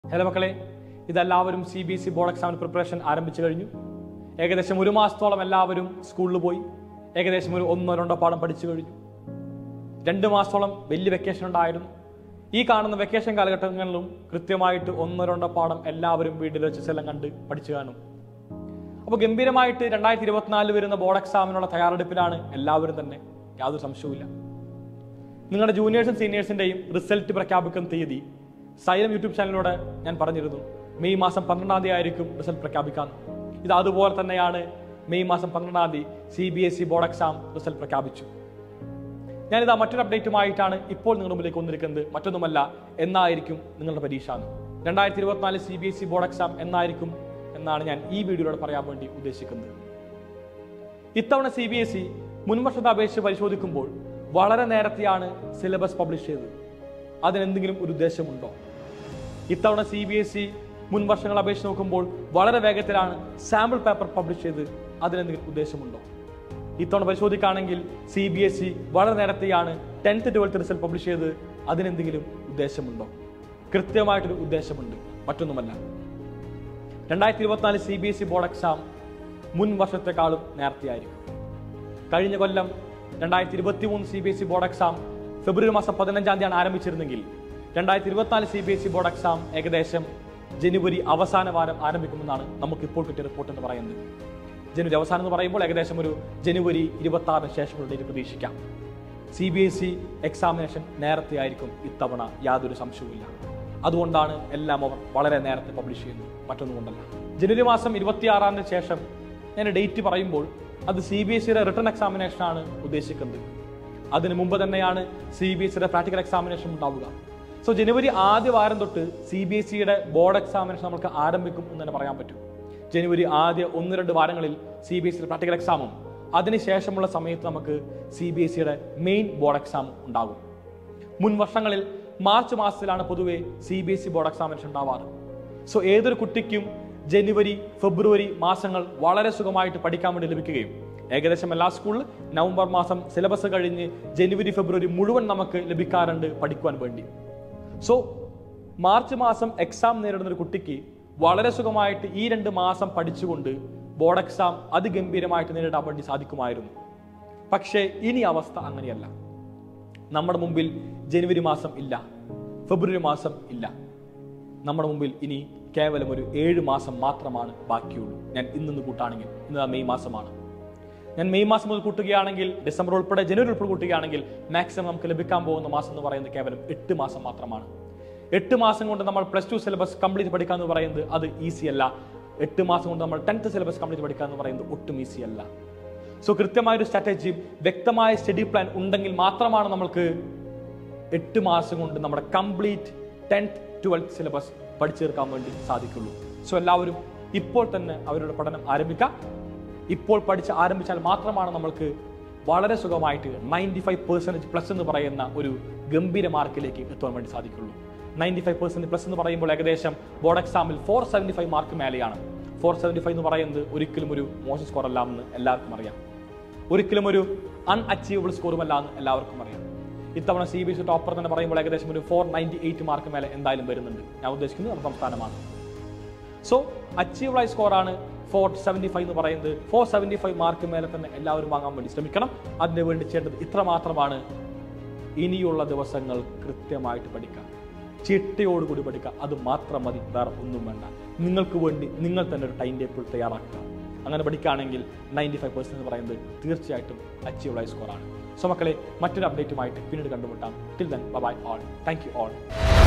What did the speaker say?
hello മക്കളെ ഇതെല്ലാവരും C B S E board എക്സാമിന് പ്രിപ്പറേഷൻ ആരംഭിച്ചു കഴിഞ്ഞു ഏകദേശം ഒരു മാസത്തോളം എല്ലാവരും സ്കൂളിൽ പോയി ഏകദേശം ഒരു ഒന്നോ രണ്ടോ പാഠം പഠിച്ചു കഴിഞ്ഞു രണ്ട് മാസത്തോളം വലിയ വെക്കേഷൻ ഉണ്ടായിരുന്നു ഈ കാണുന്ന വെക്കേഷൻ കാലഘട്ടങ്ങളിലും കൃത്യമായിട്ട് ഒന്നോ രണ്ടോ പാഠം എല്ലാവരും വീട്ടിൽ വെച്ച് എല്ലാം കണ്ട് പഠിച്ചു കാണും അപ്പോൾ ഗംഭീരമായിട്ട് രണ്ടായിരത്തി ഇരുപത്തിനാലിൽ വരുന്ന ബോർഡ് എക്സാമിനുള്ള തയ്യാറെടുപ്പിലാണ് എല്ലാവരും തന്നെ യാതൊരു സംശയവുമില്ല നിങ്ങളുടെ ജൂനിയേഴ്സും സീനിയേഴ്സിന്റെയും റിസൾട്ട് പ്രഖ്യാപിക്കുന്ന തീയതി സൈലം യൂട്യൂബ് ചാനലിലൂടെ ഞാൻ പറഞ്ഞിരുന്നു മെയ് മാസം പന്ത്രണ്ടാം തീയതി ആയിരിക്കും റിസൾട്ട് പ്രഖ്യാപിക്കാൻ ഇത് അതുപോലെ തന്നെയാണ് മെയ് മാസം പന്ത്രണ്ടാം തീയതി C B S E board exam result പ്രഖ്യാപിച്ചു ഞാനിതാ മറ്റൊരു അപ്ഡേറ്റുമായിട്ടാണ് ഇപ്പോൾ നിങ്ങളുടെ മുമ്പിലേക്ക് വന്നിരിക്കുന്നത് മറ്റൊന്നുമല്ല എന്നായിരിക്കും നിങ്ങളുടെ പരീക്ഷ എന്ന് രണ്ടായിരത്തി ഇരുപത്തിനാല് C B S E board exam എന്നായിരിക്കും എന്നാണ് ഞാൻ ഈ വീഡിയോയിലൂടെ പറയാൻ വേണ്ടി ഉദ്ദേശിക്കുന്നത് ഇത്തവണ സി ബി എസ് ഇ മുൻവർഷത്തെ അപേക്ഷിച്ച് പരിശോധിക്കുമ്പോൾ വളരെ നേരത്തെയാണ് സിലബസ് പബ്ലിഷ് ചെയ്തത് അതിനെന്തെങ്കിലും ഒരു ഉദ്ദേശമുണ്ടോ ഇത്തവണ സി ബി എസ് ഇ മുൻ വർഷങ്ങൾ അപേക്ഷിച്ച് നോക്കുമ്പോൾ വളരെ വേഗത്തിലാണ് സാമ്പിൾ പേപ്പർ പബ്ലിഷ് ചെയ്ത് അതിനെന്തെങ്കിലും ഉദ്ദേശമുണ്ടോ ഇത്തവണ പരിശോധിക്കുകയാണെങ്കിൽ സി ബി എസ് ഇ വളരെ നേരത്തെയാണ് ടെൻത്ത് ട്വൽത്ത് റിസൾട്ട് പബ്ലിഷ് ചെയ്ത് അതിനെന്തെങ്കിലും ഉദ്ദേശമുണ്ടോ കൃത്യമായിട്ടൊരു ഉദ്ദേശമുണ്ട് മറ്റൊന്നുമല്ല രണ്ടായിരത്തി ഇരുപത്തിനാല് C B S E board exam മുൻ വർഷത്തെക്കാളും നേരത്തെയായിരിക്കും കഴിഞ്ഞ കൊല്ലം രണ്ടായിരത്തി ഇരുപത്തി മൂന്ന് C B S E board exam ഫെബ്രുവരി മാസം പതിനഞ്ചാം തീയതിയാണ് ആരംഭിച്ചിരുന്നെങ്കിൽ രണ്ടായിരത്തി ഇരുപത്തിനാല് C B S E board exam ഏകദേശം ജനുവരി അവസാന വാരം ആരംഭിക്കുമെന്നാണ് നമുക്ക് ഇപ്പോൾ കിട്ടിയ റിപ്പോർട്ട് എന്ന് പറയുന്നത് ജനുവരി അവസാനം എന്ന് പറയുമ്പോൾ ഏകദേശം ഒരു ജനുവരി ഇരുപത്തി ആറിന് ശേഷമുള്ള ഡേറ്റ് പ്രതീക്ഷിക്കാം C B S E examination നേരത്തെ ആയിരിക്കും ഇത്തവണ യാതൊരു സംശയവുമില്ല അതുകൊണ്ടാണ് എല്ലാം അവർ വളരെ നേരത്തെ പബ്ലിഷ് ചെയ്യുന്നത് മറ്റൊന്നും കൊണ്ടല്ല ജനുവരി മാസം ഇരുപത്തിയാറാറിന് ശേഷം ഞാൻ ഡേറ്റ് പറയുമ്പോൾ അത് സി ബി എസ് സിയുടെ റിട്ടേൺ എക്സാമിനേഷൻ ആണ് ഉദ്ദേശിക്കുന്നത് അതിന് മുമ്പ് തന്നെയാണ് സി ബി എസ് സിയുടെ പ്രാക്ടിക്കൽ എക്സാമിനേഷൻ ഉണ്ടാവുക സോ ജനുവരി ആദ്യ വാരം തൊട്ട് സി ബി എസ് സിയുടെ ബോർഡ് എക്സാമിനേഷൻ നമുക്ക് ആരംഭിക്കും എന്ന് തന്നെ പറയാൻ പറ്റും ജനുവരി ആദ്യ ഒന്ന് രണ്ട് വാരങ്ങളിൽ സി ബി എസ് സിയുടെ പ്രാക്ടിക്കൽ എക്സാമും അതിനുശേഷമുള്ള സമയത്ത് നമുക്ക് സി ബി എസ് സിയുടെ മെയിൻ ബോർഡ് എക്സാം ഉണ്ടാകും മുൻ വർഷങ്ങളിൽ മാർച്ച് മാസത്തിലാണ് പൊതുവെ C B S E board examination ഉണ്ടാവാറ് സോ ഏതൊരു കുട്ടിക്കും ജനുവരി ഫെബ്രുവരി മാസങ്ങൾ വളരെ സുഖമായിട്ട് പഠിക്കാൻ വേണ്ടി ലഭിക്കുകയും ഏകദേശം എല്ലാ സ്കൂളിൽ നവംബർ മാസം സിലബസ് കഴിഞ്ഞ് ജനുവരി ഫെബ്രുവരി മുഴുവൻ നമുക്ക് ലഭിക്കാറുണ്ട് പഠിക്കുവാൻ വേണ്ടി സോ മാർച്ച് മാസം എക്സാം നേരിടുന്ന ഒരു കുട്ടിക്ക് വളരെ സുഖമായിട്ട് ഈ രണ്ട് മാസം പഠിച്ചുകൊണ്ട് ബോർഡ് എക്സാം അതിഗംഭീരമായിട്ട് നേരിടാൻ വേണ്ടി സാധിക്കുമായിരുന്നു പക്ഷേ ഇനി അവസ്ഥ അങ്ങനെയല്ല നമ്മുടെ മുമ്പിൽ ജനുവരി മാസം ഇല്ല ഫെബ്രുവരി മാസം ഇല്ല നമ്മുടെ മുമ്പിൽ ഇനി കേവലം ഒരു ഏഴ് മാസം മാത്രമാണ് ബാക്കിയുള്ളൂ ഞാൻ ഇന്ന് കൂട്ടാണെങ്കിൽ ഇന്ന് മെയ് മാസമാണ് ഞാൻ മെയ് മാസം മുതൽ കൂട്ടുകയാണെങ്കിൽ ഡിസംബർ ഉൾപ്പെടെ ജനുവരി ഉൾപ്പെടെ കൂട്ടുകയാണെങ്കിൽ മാക്സിമം നമുക്ക് ലഭിക്കാൻ പോകുന്ന മാസം എന്ന് പറയുന്നത് കേവലം എട്ട് മാസം മാത്രമാണ് എട്ട് മാസം കൊണ്ട് നമ്മൾ പ്ലസ് ടു സിലബസ് കംപ്ലീറ്റ് പഠിക്കുക എന്ന് പറയുന്നത് അത് ഈസി അല്ല എട്ട് മാസം കൊണ്ട് നമ്മൾ ടെൻത്ത് സിലബസ് കംപ്ലീറ്റ് പഠിക്കുക എന്ന് പറയുന്നത് ഒട്ടും ഈസി അല്ല സോ കൃത്യമായ ഒരു സ്ട്രാറ്റജിയും വ്യക്തമായ സ്റ്റഡി പ്ലാൻ ഉണ്ടെങ്കിൽ മാത്രമാണ് നമ്മൾക്ക് എട്ട് മാസം കൊണ്ട് നമ്മുടെ കംപ്ലീറ്റ് ടെൻത്ത് ട്വൽത്ത് സിലബസ് പഠിച്ചു തീർക്കാൻ വേണ്ടി സാധിക്കുള്ളൂ സോ എല്ലാവരും ഇപ്പോൾ തന്നെ അവരുടെ പഠനം ആരംഭിക്കാം ഇപ്പോൾ പഠിച്ച് ആരംഭിച്ചാൽ മാത്രമാണ് നമ്മൾക്ക് വളരെ സുഖമായിട്ട് നയൻറ്റി ഫൈവ് പെർസെൻറ്റേജ് പ്ലസ് എന്ന് പറയുന്ന ഒരു ഗംഭീര മാർക്കിലേക്ക് എത്തുവാൻ വേണ്ടി സാധിക്കുള്ളൂ നയൻറ്റി ഫൈവ് പെർസെൻറ്റ് പ്ലസ് എന്ന് പറയുമ്പോൾ ഏകദേശം ബോർഡ് എക്സാമിൽ ഫോർ സെവൻറ്റി ഫൈവ് മാർക്ക് മേലെയാണ് ഫോർ സെവൻറ്റി ഫൈവ് എന്ന് പറയുന്നത് ഒരിക്കലും ഒരു മോശം സ്കോർ അല്ല എന്ന് എല്ലാവർക്കും അറിയാം ഒരിക്കലും ഒരു അൺഅച്ചീവബിൾ സ്കോറുമല്ല എന്ന് എല്ലാവർക്കും അറിയാം ഇത്തവണ സി ബി എസ് ടോപ്പർ തന്നെ പറയുമ്പോൾ ഏകദേശം ഒരു ഫോർ നയൻറ്റി എയ്റ്റ് മാർക്ക് മേലെ എന്തായാലും വരുന്നുണ്ട് ഞാൻ ഉദ്ദേശിക്കുന്നത് നമ്മുടെ സംസ്ഥാനമാണ് സോ അച്ചീവബിളായ സ്കോറാണ് ഫോർ സെവൻറ്റി ഫൈവ് എന്ന് പറയുന്നത് ഫോർ സെവൻറ്റി ഫൈവ് മാർക്ക് മേലെ തന്നെ എല്ലാവരും വാങ്ങാൻ വേണ്ടി ശ്രമിക്കണം അതിന് വേണ്ടി ചെയ്യേണ്ടത് ഇത്ര മാത്രമാണ് ഇനിയുള്ള ദിവസങ്ങൾ കൃത്യമായിട്ട് പഠിക്കാം ചിട്ടയോടുകൂടി പഠിക്കുക അത് മാത്രം മതി വേറെ ഒന്നും വേണ്ട നിങ്ങൾക്ക് വേണ്ടി നിങ്ങൾ തന്നെ ഒരു ടൈം ടേബിൾ തയ്യാറാക്കുക അങ്ങനെ പഠിക്കുകയാണെങ്കിൽ നയൻറ്റി ഫൈവ് പെർസെൻറ്റ് എന്ന് പറയുന്നത് തീർച്ചയായിട്ടും അച്ചീവബിളായ സ്കോറാണ് സോ മക്കളെ മറ്റൊരു അപ്ഡേറ്റുമായിട്ട് പിന്നീട് കണ്ടുമുട്ടാം till then bye all thank you all